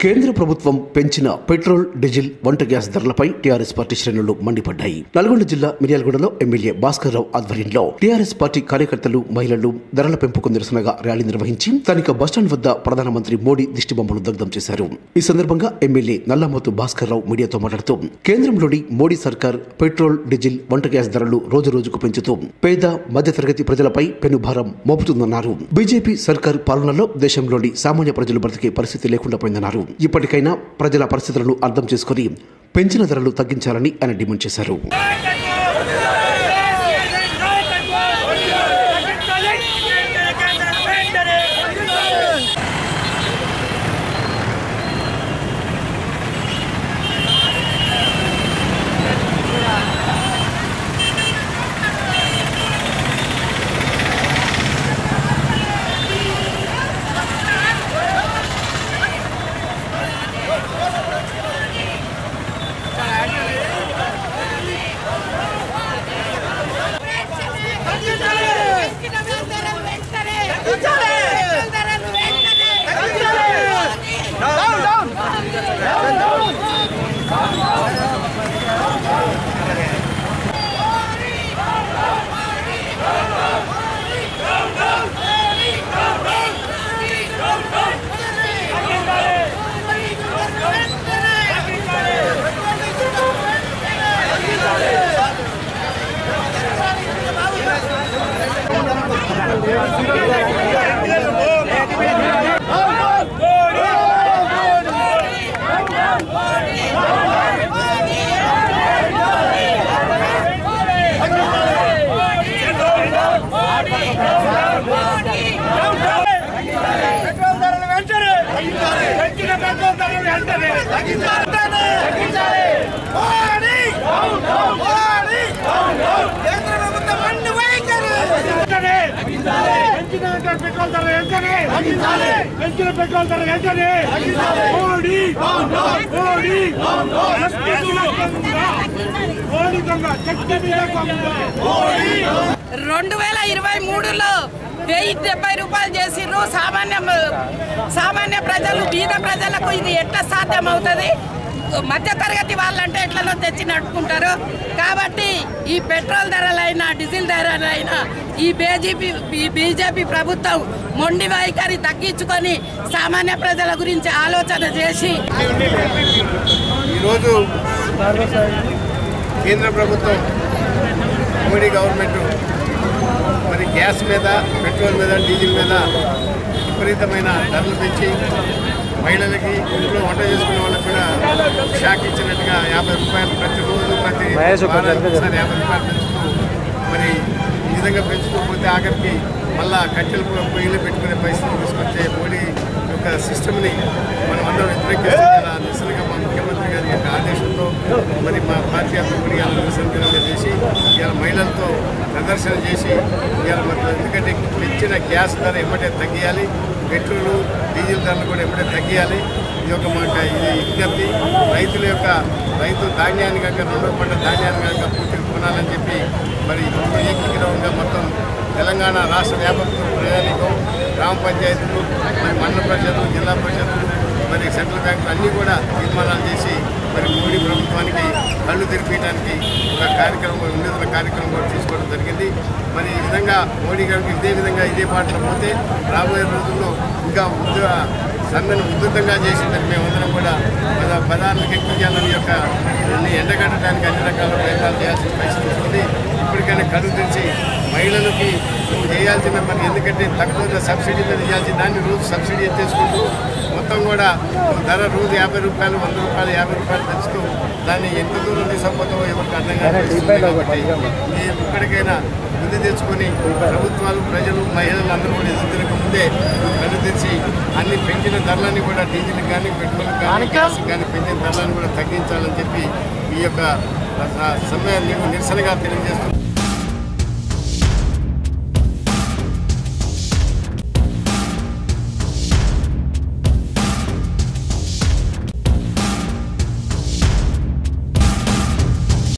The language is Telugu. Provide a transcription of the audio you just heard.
కేంద్ర ప్రభుత్వం పెంచిన పెట్రోల్ డీజిల్ వంట గ్యాస్ ధరలపై టీఆర్ఎస్ పార్టీ శ్రేణులు మండిపడ్డాయి నల్గొండ జిల్లా మిర్యాలగూడలో ఎమ్మెల్యే భాస్కర్ రావు ఆధ్వర్యంలో టీఆర్ఎస్ పార్టీ కార్యకర్తలు మహిళలు ధరల పెంపుకు నిరసనగా ర్యాలీ నిర్వహించి స్థానిక బస్టాండ్ వద్ద ప్రధానమంత్రి మోడీ దిష్టిబొమ్మను దగ్ధం చేశారు ఈ సందర్భంగా ఎమ్మెల్యే నల్లమోతు భాస్కర్ రావు మీడియాతో మాట్లాడుతూ కేంద్రంలోని మోడీ సర్కార్ పెట్రోల్ డీజిల్ వంట గ్యాస్ ధరలు రోజు రోజుకు పెంచుతూ పేద మధ్యతరగతి ప్రజలపై పెనుభారం మోపుతుందన్నారు బీజేపీ సర్కార్ పాలనలో దేశంలోని సామాన్య ప్రజలు బ్రతికే పరిస్థితి లేకుండా పోయిందన్నారు ఇప్పటికైనా ప్రజల పరిస్థితులను అర్థం చేసుకుని పెంచిన ధరలు తగ్గించాలని ఆయన డిమాండ్ చేశారు పెట్రోల్ ధరలు వెంటనే పెంచిన పెట్రోల్ ధరలు వెంటనే మోడీ! మోడీ! కేంద్ర ప్రభుత్వం అన్ని వైఖరి! వెంటనే! పెంచిన పెట్రోల్ ధర వెంటనే పెంచిన పెట్రోల్ ధర వెంటనే మోడీ మోడీ జస్టిస్ దొంగ! మోడీ దొంగ శక్తి మీద దొంగ! మోడీ రెండు వేల ఇరవై మూడులో వెయ్యి డెబ్బై రూపాయలు చేసిర్రు సామాన్య సామాన్య ప్రజలు బీద ప్రజలకు ఇది ఎట్లా సాధ్యం అవుతుంది మధ్య తరగతి వాళ్ళంటే ఎట్లలో తెచ్చి నడుపుకుంటారు కాబట్టి ఈ పెట్రోల్ ధరలైనా డీజిల్ ధరలైనా ఈ బీజేపీ ఈ బీజేపీ ప్రభుత్వం మొండి వైఖరి తగ్గించుకొని సామాన్య ప్రజల గురించి ఆలోచన చేసి ఈరోజు కేంద్ర ప్రభుత్వం మోడీ గవర్నమెంట్ మరి గ్యాస్ మీద పెట్రోల్ మీద డీజిల్ మీద విపరీతమైన ధరలు పెంచి మహిళలకి ఇంట్లో వంట చేసుకునే వాళ్ళకి కూడా షాక్ ఇచ్చినట్టుగా యాభై రూపాయలు ప్రతిరోజు ప్రతి వారానికి ఒకసారి యాభై రూపాయలు పెంచుతూ మరి ఈ విధంగా పెంచుతూ పోతే ఆఖరికి మళ్ళా కట్టెలు కూడా పొయ్యిలు పెట్టుకునే పరిస్థితి తీసుకొచ్చే మోడీ యొక్క సిస్టమ్ని మనం అందరం వ్యతిరేకిస్తూ ఇలా నిరసనగా మా ముఖ్యమంత్రి గారి యొక్క ఆదేశంతో మరి మా పార్టీ అందరూ కూడా ఇలా నిరసన దినంగా చేసి ఇలా మహిళలతో ప్రదర్శన చేసి ఇలా మరి ఎందుకంటే పెంచిన గ్యాస్ ధర ఎమ్మటే తగ్గియాలి పెట్రోలు డీజిల్ ధరలు కూడా ఎమ్మటే తగ్గియాలి ఇది ఒక మాట ఇది విజ్ఞప్తి రైతుల యొక్క రైతు ధాన్యాన్ని కాక రెండో పంట ధాన్యాన్ని కాక పూర్తిగా కొనాలని చెప్పి మరి ఏకీకృతంగా మొత్తం తెలంగాణ రాష్ట్ర వ్యాపక ప్రజానికం గ్రామ పంచాయతీలు మరి మండల పరిషత్తులు జిల్లా పరిషత్తులు మరి సెంట్రల్ బ్యాంకులు అన్నీ కూడా తీర్మానాలు చేసి మరి మోడీ ప్రభుత్వానికి కళ్ళు తెరిపించడానికి ఒక కార్యక్రమం వినూత్న కార్యక్రమం కూడా తీసుకోవడం జరిగింది మరి ఈ విధంగా మోడీ గారికి ఇదే విధంగా ఇదే పాటలో పోతే రాబోయే రోజుల్లో ఇంకా ఉద్యోగ సమ్మెను ఉధృతంగా చేసిందని మేమందరం కూడా మన పదార్థాలకు ఎక్కించాలని యొక్క దీన్ని ఎండగట్టడానికి అన్ని రకాల ప్రయత్నాలు చేయాల్సిన పరిస్థితి వస్తుంది ఇప్పటికైనా కళ్ళు తెరిచి మహిళలకి నువ్వు చేయాల్సిన పని ఎందుకంటే తక్కువ సబ్సిడీ మీద చేయాల్సిన దాన్ని రోజు సబ్సిడీ ఎత్తేసుకుంటూ మొత్తం కూడా నువ్వు ధర రోజు యాభై రూపాయలు వంద రూపాయలు యాభై రూపాయలు పెంచుతూ దాన్ని ఎంత దూరం తీసుకుపోతావో ఎవరికి అర్థం కాదు కాబట్టి ఈ ఇప్పటికైనా బుద్ధి తెచ్చుకొని ప్రభుత్వాలు ప్రజలు మహిళలు అందరూ కూడా ఎదుర్కొనక ముందే కళ్ళు తెచ్చి అన్ని పెంచిన ధరలన్నీ కూడా డీజిల్ కానీ పెట్రోల్ కానీ గ్యాస్ కానీ పెంచిన ధరలను కూడా తగ్గించాలని చెప్పి ఈ యొక్క సమ్మె నిరసనగా తెలియజేస్తుంది